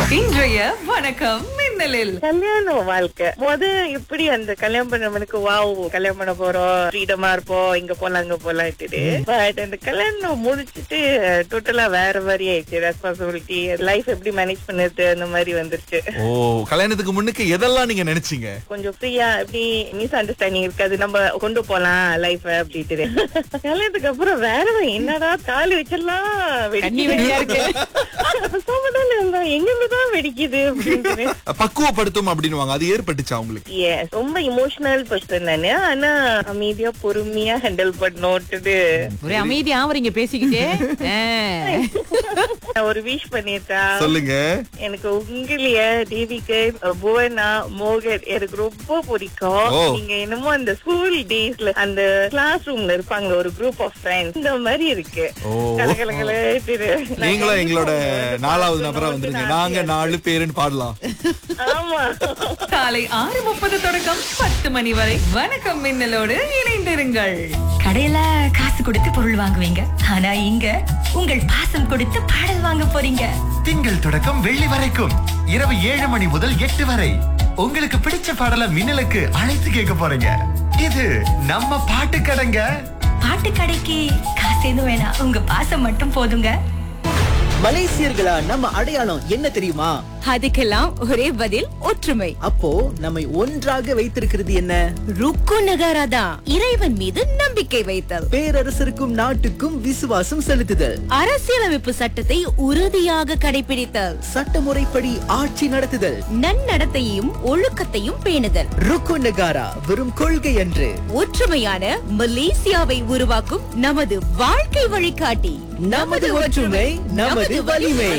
இன்றைய வணக்கம் மின்னலில் கல்யாண வாழ்க்கை முத எப்படி அந்த கல்யாணம் பண்ணவனுக்கு வாவ் கல்யாணம் பண்ண போறோம் ஃப்ரீடமா இருப்போம் இங்க போலாம் அங்க போலாம்ட்டு பட் அந்த கல்யாணம் முடிச்சிட்டு டோட்டலா வேற மாதிரி ஆயிடுச்சு ரெஸ்பான்சிபிலிட்டி லைஃப் எப்படி மேனேஜ் பண்ணுறது அந்த மாதிரி வந்துருச்சு ஓ கல்யாணத்துக்கு முன்னுக்கு எதெல்லாம் நீங்க நினைச்சீங்க கொஞ்சம் ஃப்ரீயா எப்படி மிஸ் அண்டர்ஸ்டாண்டிங் இருக்காது நம்ம கொண்டு போலாம் லைஃப் அப்படின்ட்டு கல்யாணத்துக்கு அப்புறம் வேற என்னடா தாலி வச்சிடலாம் கண்ணி வெடியா இருக்கு. சோமதான இருந்தா எங்க இருந்துதான் வெடிக்குது அப்படின்ட்டு பக்குவப்படுத்தும் அப்படின்னுவாங்க அது ஏற்பட்டுச்சா உங்களுக்கு Yes, ரொம்ப இமோஷனல் பர்சன் நானு ஆனா அமைதியா பொறுமையா ஹேண்டில் பண்ணோட்டு ஒரே அமைதியா அவரீங்க பேசிக்கிட்டே ஆ. ஒரு விஷ் பண்ணிருக்கா சொல்லுங்க எனக்கு உங்களைய தேவிக்கு புவனா மோகன் எனக்கு ரொம்ப பிடிக்கும் ஓ. நீங்க என்னமோ அந்த ஸ்கூல் டேஸ்ல அந்த கிளாஸ் ரூம்ல இருப்பாங்க ஒரு குரூப் ஆஃப் ஃப்ரெண்ட்ஸ் இந்த மாதிரி இருக்கு ஓ. கலகலகல திரு. நீங்களும் எங்களோட நான் நாலாவது ரொம்ப நபரா வந்துருங்க நான் நாங்க நாலு பேருன்னு பாடலாம் ஆமா காலை ஆறு முப்பது தொடக்கம் பத்து மணி வரை வணக்கம் மின்னலோடு இணைந்திருங்கள் கடையில காசு கொடுத்து பொருள் வாங்குவீங்க ஆனா இங்க உங்கள் பாசம் கொடுத்து பாடல் வாங்க போறீங்க திங்கள் தொடக்கம் வெள்ளி வரைக்கும் இரவு ஏழு மணி முதல் எட்டு வரை உங்களுக்கு பிடிச்ச பாடல மின்னலுக்கு அழைத்து கேட்க போறீங்க இது நம்ம பாட்டு கடைங்க பாட்டு கடைக்கு காசு எதுவும் வேணாம் உங்க பாசம் மட்டும் போதுங்க மலேசியர்களா நம்ம அடையாளம் என்ன தெரியுமா அதுக்கெல்லாம் ஒரே பதில் ஒற்றுமை அப்போ நம்மை ஒன்றாக வைத்திருக்கிறது என்ன ருக்கு நகாராதா இறைவன் மீது நம்பிக்கை வைத்தல் பேரரசருக்கும் நாட்டுக்கும் விசுவாசம் செலுத்துதல் அரசியலமைப்பு சட்டத்தை உறுதியாக கடைபிடித்தல் சட்டமுறைப்படி ஆட்சி நடத்துதல் நன்னடத்தையும் ஒழுக்கத்தையும் பேணுதல் ருக்கு நகாரா வெறும் கொள்கை அன்று ஒற்றுமையான மலேசியாவை உருவாக்கும் நமது வாழ்க்கை வழிகாட்டி நமது ஒற்றுமை நமது வலிமை